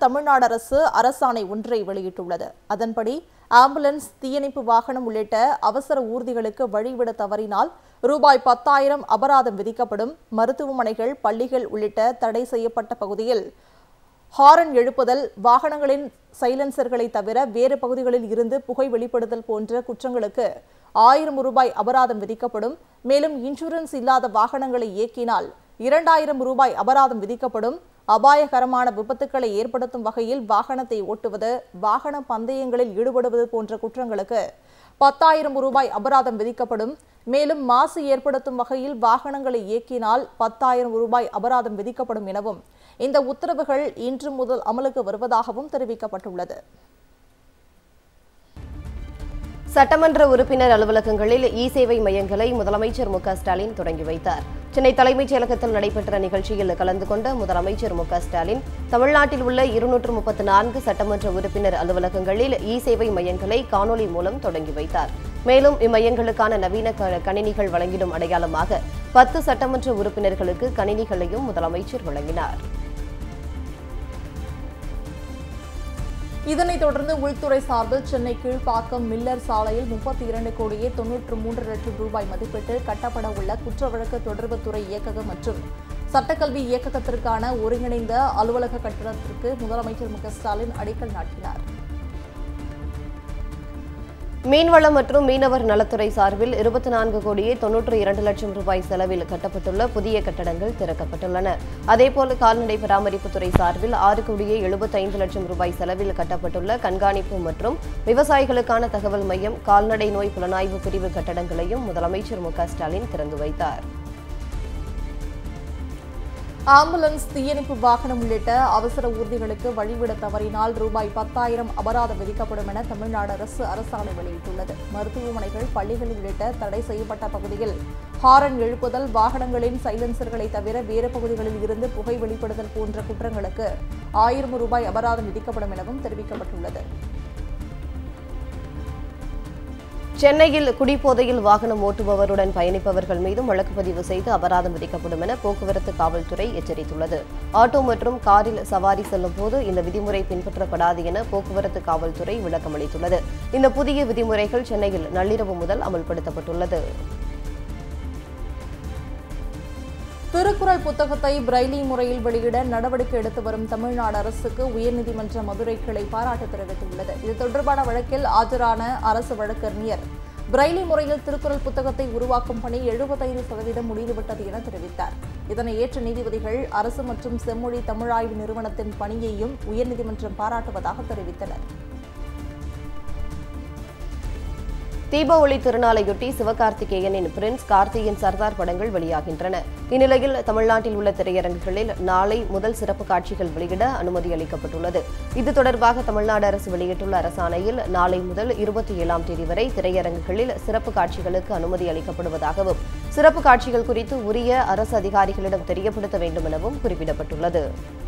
தமிழ்நாடு அரசு அரசாணை ஒன்றை வெளியிட்டுள்ளது அதன்படி ஆம்புலன்ஸ் தீயணைப்பு வாகனம் உள்ளிட்ட அவசர ஊர்திகளுக்கு வழிவிட தவறினால் ரூபாய் பத்தாயிரம் அபராதம் விதிக்கப்படும் மருத்துவமனைகள் பள்ளிகள் உள்ளிட்ட தடை செய்யப்பட்ட பகுதியில் ஹாரன் எழுப்புதல் வாகனங்களின் சைலன்சர்களை தவிர வேறு பகுதிகளில் இருந்து புகை வெளிப்படுதல் போன்ற குற்றங்களுக்கு ஆயிரம் ரூபாய் அபராதம் விதிக்கப்படும் மேலும் இன்சூரன்ஸ் இல்லாத வாகனங்களை இயக்கினால் இரண்டாயிரம் ரூபாய் அபராதம் விதிக்கப்படும் அபாயகரமான விபத்துக்களை ஏற்படுத்தும் வகையில் வாகனத்தை ஓட்டுவது வாகன பந்தயங்களில் ஈடுபடுவது போன்ற குற்றங்களுக்கு பத்தாயிரம் ரூபாய் அபராதம் விதிக்கப்படும் மேலும் மாசு ஏற்படுத்தும் வகையில் வாகனங்களை இயக்கினால் பத்தாயிரம் ரூபாய் அபராதம் விதிக்கப்படும் எனவும் இந்த உத்தரவுகள் இன்று முதல் அமலுக்கு வருவதாகவும் தெரிவிக்கப்பட்டுள்ளது சட்டமன்ற உறுப்பினர் அலுவலகங்களில் இ சேவை மையங்களை முதலமைச்சர் மு க ஸ்டாலின் தொடங்கி வைத்தார் சென்னை தலைமைச் செயலகத்தில் நடைபெற்ற நிகழ்ச்சியில் கலந்து கொண்ட முதலமைச்சர் மு க ஸ்டாலின் தமிழ்நாட்டில் உள்ள இருநூற்று முப்பத்து நான்கு சட்டமன்ற உறுப்பினர் அலுவலகங்களில் இ சேவை மையங்களை காணொலி மூலம் தொடங்கி வைத்தார் மேலும் இம்மையங்களுக்கான நவீன க- கணினிகள் வழங்கிடும் அடையாளமாக பத்து சட்டமன்ற உறுப்பினர்களுக்கு கணினிகளையும் முதலமைச்சர் வழங்கினார் இதனைத் தொடர்ந்து உள்துறை சார்பில் சென்னை கீழ்ப்பாக்கம் மில்லர் சாலையில் முப்பத்தி இரண்டு கோடியே தொன்னூற்று மூன்று லட்சம் ரூபாய் மதிப்பீட்டில் கட்டப்பட உள்ள குற்ற வழக்கு தொடர்புத்துறை இயக்ககம் மற்றும் சட்டக்கல்வி இயக்ககத்திற்கான ஒருங்கிணைந்த அலுவலக கட்டடத்திற்கு முதலமைச்சர் மு க ஸ்டாலின் அடிக்கல் நாட்டினார் மீன்வளம் மற்றும் மீனவர் நலத்துறை சார்பில் இருபத்தி நான்கு கோடியே தொன்னூற்று இரண்டு லட்சம் ரூபாய் செலவில் கட்டப்பட்டுள்ள புதிய கட்டடங்கள் திறக்கப்பட்டுள்ளன அதேபோல கால்நடை பராமரிப்புத்துறை சார்பில் ஆறு கோடியே எழுபத்தைந்து லட்சம் ரூபாய் செலவில் கட்டப்பட்டுள்ள கண்காணிப்பு மற்றும் விவசாயிகளுக்கான தகவல் மையம் கால்நடை நோய் புலனாய்வு பிரிவு கட்டடங்களையும் முதலமைச்சர் மு க ஸ்டாலின் திறந்து வைத்தார் ஆம்புலன்ஸ் தீயணைப்பு வாகனம் உள்ளிட்ட அவசர ஊர்திகளுக்கு வழிவிட தவறினால் ரூபாய் பத்தாயிரம் அபராதம் விதிக்கப்படும் என தமிழ்நாடு அரசு அரசாணை வெளியிட்டுள்ளது மருத்துவமனைகள் பள்ளிகள் உள்ளிட்ட தடை செய்யப்பட்ட பகுதியில் ஹாரன் எழுப்புதல் வாகனங்களின் சைலன்சர்களை தவிர வேறு பகுதிகளில் இருந்து புகை வெளிப்படுதல் போன்ற குற்றங்களுக்கு ஆயிரம் ரூபாய் அபராதம் விதிக்கப்படும் எனவும் தெரிவிக்கப்பட்டுள்ளது சென்னையில் குடிபோதையில் வாகனம் ஓட்டுபவருடன் பயணிப்பவர்கள் மீதும் வழக்கு பதிவு செய்து அபராதம் விதிக்கப்படும் என போக்குவரத்து காவல்துறை எச்சரித்துள்ளது ஆட்டோ மற்றும் காரில் சவாரி செல்லும் போது இந்த விதிமுறை பின்பற்றப்படாது என போக்குவரத்து காவல்துறை விளக்கமளித்துள்ளது இந்த புதிய விதிமுறைகள் சென்னையில் நள்ளிரவு முதல் அமல்படுத்தப்பட்டுள்ளது திருக்குறள் புத்தகத்தை பிரைலி முறையில் வெளியிட நடவடிக்கை எடுத்து வரும் தமிழ்நாடு அரசுக்கு உயர்நீதிமன்ற மதுரை கிளை பாராட்டு தெரிவித்துள்ளது இது தொடர்பான வழக்கில் ஆஜரான அரசு வழக்கறிஞர் பிரைலி முறையில் திருக்குறள் புத்தகத்தை உருவாக்கும் பணி எழுபத்தைந்து சதவீதம் முடிந்துவிட்டது என தெரிவித்தார் இதனை ஏற்ற நீதிபதிகள் அரசு மற்றும் செம்மொழி தமிழாய்வு நிறுவனத்தின் பணியையும் உயர்நீதிமன்றம் பாராட்டுவதாக தெரிவித்தனர் தீப ஒளி திருநாளையொட்டி சிவகார்த்திகேயனின் பிரின்ஸ் கார்த்தியின் சர்தார் படங்கள் வெளியாகின்றன இந்நிலையில் தமிழ்நாட்டில் உள்ள திரையரங்குகளில் நாளை முதல் சிறப்பு காட்சிகள் வெளியிட அனுமதி அளிக்கப்பட்டுள்ளது இது தொடர்பாக தமிழ்நாடு அரசு வெளியிட்டுள்ள அரசாணையில் நாளை முதல் இருபத்தி ஏழாம் தேதி வரை திரையரங்குகளில் சிறப்பு காட்சிகளுக்கு அனுமதி அளிக்கப்படுவதாகவும் சிறப்பு காட்சிகள் குறித்து உரிய அரசு அதிகாரிகளிடம் தெரியப்படுத்த வேண்டும் எனவும் குறிப்பிடப்பட்டுள்ளது